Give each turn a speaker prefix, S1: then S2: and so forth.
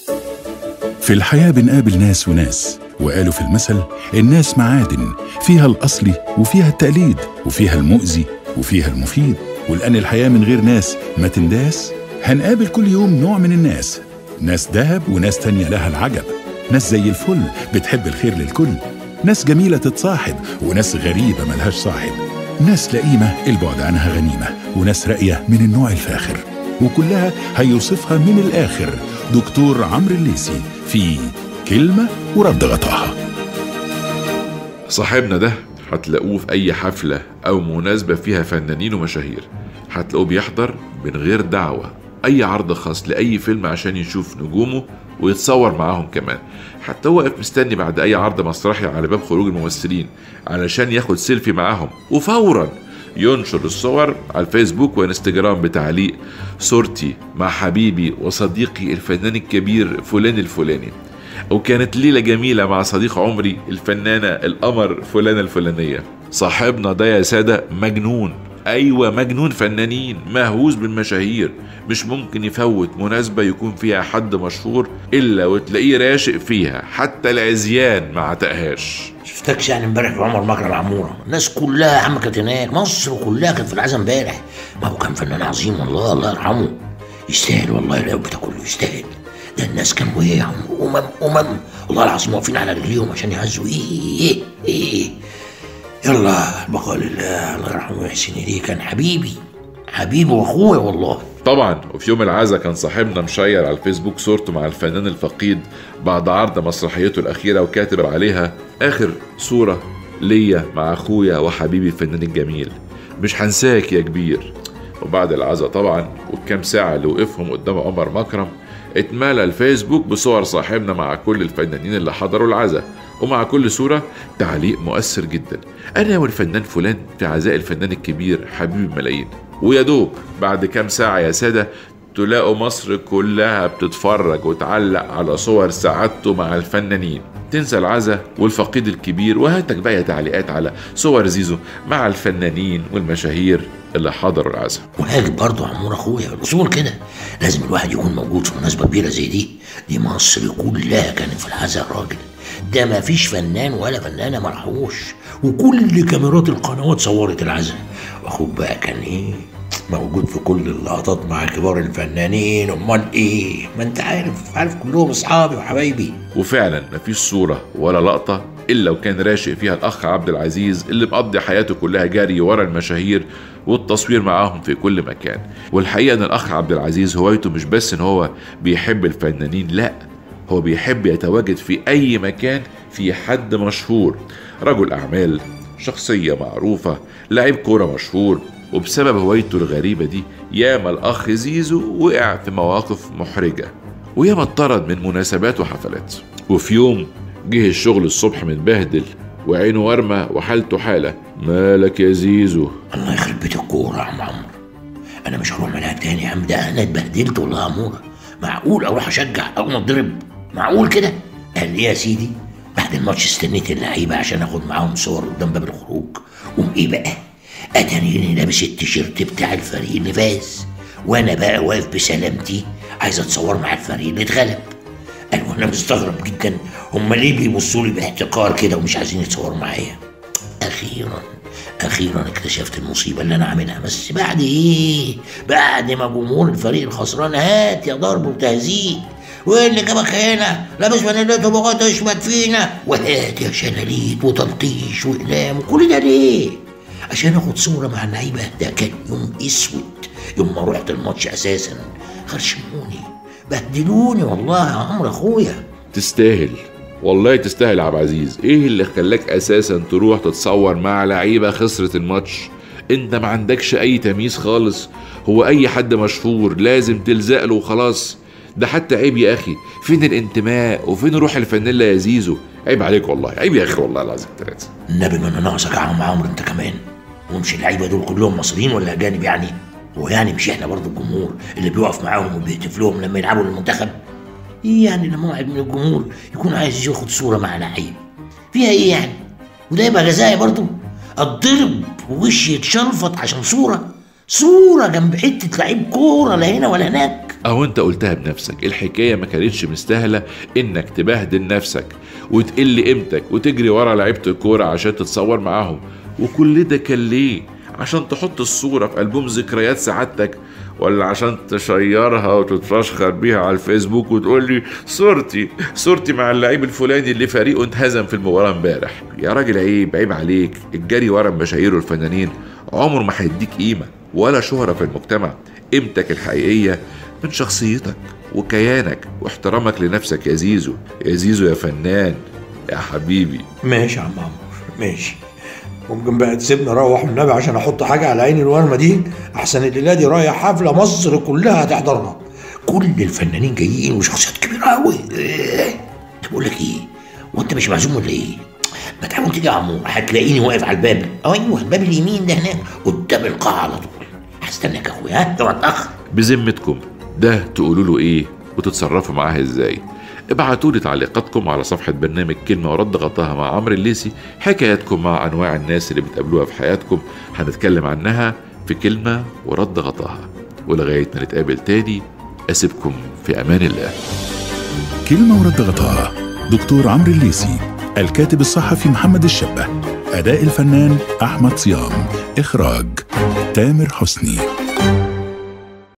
S1: في الحياة بنقابل ناس وناس وقالوا في المثل الناس معادن فيها الأصلي وفيها التقليد وفيها المؤذي وفيها المفيد ولأن الحياة من غير ناس ما تنداس هنقابل كل يوم نوع من الناس ناس دهب وناس تانية لها العجب ناس زي الفل بتحب الخير للكل ناس جميلة تتصاحب وناس غريبة ملهاش صاحب ناس لئيمة البعد عنها غنيمة وناس راقية من النوع الفاخر وكلها هيوصفها من الآخر دكتور عمرو الليسي في كلمة ورد غطاها
S2: صاحبنا ده هتلاقوه في أي حفلة أو مناسبة فيها فنانين ومشاهير هتلاقوه بيحضر من غير دعوة أي عرض خاص لأي فيلم عشان يشوف نجومه ويتصور معاهم كمان حتى هو واقف مستني بعد أي عرض مسرحي على باب خروج الممثلين علشان ياخد سيلفي معاهم وفورا ينشر الصور على الفيسبوك وانستجرام بتعليق صورتي مع حبيبي وصديقي الفنان الكبير فلان الفلاني وكانت ليلة جميلة مع صديق عمري الفنانة القمر فلانة الفلانية صاحبنا ده يا سادة مجنون أيوة مجنون فنانين مهووس بالمشاهير مش ممكن يفوت مناسبة يكون فيها حد مشهور إلا وتلاقيه راشق فيها حتى العزيان ما عتقهاش
S3: شفتكش يعني امبارح في عمر مكرم عموره الناس كلها يا عم كانت هناك مصر كلها كانت في العزا امبارح ما هو كان فنان عظيم والله الله يرحمه يستاهل والله العيب ده كله يستاهل ده الناس كانوا ايه يا عم امم امم والله العظيم واقفين على رجليهم عشان يهزوا ايه ايه ايه يلا البقاء لله الله يرحمه ويحسن اليه كان حبيبي حبيبي واخويا والله
S2: طبعا وفي يوم العزا كان صاحبنا مشير على الفيسبوك صورته مع الفنان الفقيد بعد عرض مسرحيته الأخيرة وكاتب عليها آخر صورة ليا مع أخويا وحبيبي الفنان الجميل مش هنساك يا كبير وبعد العزا طبعا والكام ساعة اللي وقفهم قدام عمر مكرم اتملى الفيسبوك بصور صاحبنا مع كل الفنانين اللي حضروا العزا ومع كل صورة تعليق مؤثر جدا أنا والفنان فلان في عزاء الفنان الكبير حبيب الملايين ويا دوب بعد كام ساعة يا سادة تلاقوا مصر كلها بتتفرج وتعلق على صور سعادته مع الفنانين تنسى العزا والفقيد الكبير وهاتك بقى تعليقات على صور زيزو مع الفنانين والمشاهير اللي حضروا العزا
S3: وهاجب برضه عمور اخويا الاصول كده لازم الواحد يكون موجود في مناسبه كبيره زي دي دي مصر كلها كانت في العزا الراجل ده ما فيش فنان ولا فنانه مرحوش وكل كاميرات القنوات صورت العزا واخوك بقى كان ايه موجود في كل اللقطات مع كبار الفنانين امال ايه ما انت عارف عارف كلهم اصحابي وحبايبي
S2: وفعلا مفيش صورة ولا لقطة إلا وكان راشق فيها الأخ عبد العزيز اللي مقضي حياته كلها جري ورا المشاهير والتصوير معاهم في كل مكان والحقيقة إن الأخ عبد العزيز هوايته مش بس إن هو بيحب الفنانين لأ هو بيحب يتواجد في أي مكان في حد مشهور رجل أعمال شخصية معروفة لاعب كورة مشهور وبسبب هوايته الغريبة دي ياما الأخ زيزو وقع في مواقف محرجة وياما اتطرد من مناسبات وحفلات وفي يوم جه الشغل الصبح متبهدل وعينه ورمة وحالته حالة مالك يا زيزو
S3: الله يخرب بيت الكوره يا عم عمرو انا مش هروح ملاعب تاني يا عم ده انا اتبهدلت والله يا عموره معقول اروح اشجع اول ما اتضرب معقول كده قال لي يا سيدي بعد الماتش استنيت اللعيبه عشان اخد معاهم صور قدام باب الخروج قوم ايه بقى اتاريني لابس التيشيرت بتاع الفريق اللي فاز وانا بقى واقف بسلامتي عايز اتصور مع الفريق اللي اتغلب قال وانا مستغرب جدا هم ليه بيبصوا لي باحتقار كده ومش عايزين يتصوروا معايا اخيرا اخيرا اكتشفت المصيبه اللي انا عاملها بس بعد ايه بعد ما جمهور الفريق الخسران هات يا ضرب وتهزيق وايه اللي جابك هنا لابس فانيلات وبغاء تشمت فينا وهات يا شلاليت وتلطيش واقلام وكل ده ليه عشان اخد صوره مع اللعيبه ده كان يوم اسود يوم ما رحت الماتش اساسا خرشموني بهدلوني والله يا عمرو اخويا
S2: تستاهل والله تستاهل يا عبد العزيز ايه اللي خلاك اساسا تروح تتصور مع لعيبه خسرت الماتش انت ما عندكش اي تمييز خالص هو اي حد مشهور لازم تلزق له وخلاص ده حتى عيب يا اخي فين الانتماء وفين روح الفانيلا يا زيزو عيب عليك والله عيب يا اخي والله العظيم ثلاثه
S3: النبي ما انا ناقصك يا عم عمرو انت كمان ومش اللعيبه دول كلهم مصريين ولا اجانب يعني هو يعني مش احنا برضه الجمهور اللي بيقف معاهم وبيهتف لهم لما يلعبوا للمنتخب ايه يعني لما واحد من الجمهور يكون عايز ياخد صوره مع لعيب فيها ايه يعني وده يبقى جزائي برضه اتضرب ووشي يتشلفط عشان صوره صوره جنب حته لعيب كوره لا هنا ولا هناك
S2: أهو أنت قلتها بنفسك الحكاية ما كانتش مستاهلة إنك تبهدل نفسك وتقل قيمتك وتجري ورا لعيبة الكورة عشان تتصور معاهم وكل ده كان ليه؟ عشان تحط الصورة في ألبوم ذكريات سعادتك ولا عشان تشيرها وتتفشخر بيها على الفيسبوك وتقول لي صورتي صورتي مع اللعيب الفلاني اللي فريقه انهزم في المباراة امبارح يا راجل عيب عيب عليك الجري ورا المشاهير والفنانين عمره ما هيديك قيمة ولا شهرة في المجتمع قيمتك الحقيقية من شخصيتك وكيانك واحترامك لنفسك يا زيزو يا زيزو يا فنان يا حبيبي
S4: ماشي يا عم عمرو ماشي ممكن بقى تسيبني اروح النبي عشان احط حاجه على عيني الورمه دي احسن الليله دي رايح حفله مصر كلها هتحضرها
S3: كل الفنانين جايين وشخصيات كبيره قوي إيه؟ طب بقول لك ايه وانت مش معزوم ولا ايه ما تحاول تيجي يا عمو هتلاقيني واقف على الباب ايوه الباب اليمين ده هناك قدام القاعه على طول هستناك يا اخويا ها اوعى تاخر
S2: بذمتكم ده تقولوا له ايه وتتصرفوا معاه ازاي ابعتوا لي تعليقاتكم على صفحة برنامج كلمة ورد غطاها مع عمرو الليسي حكاياتكم مع أنواع الناس اللي بتقابلوها في حياتكم هنتكلم عنها في كلمة ورد غطاها ولغاية ما نتقابل تاني أسيبكم في أمان الله
S1: كلمة ورد غطاها دكتور عمرو الليسي الكاتب الصحفي محمد الشبه أداء الفنان أحمد صيام إخراج تامر حسني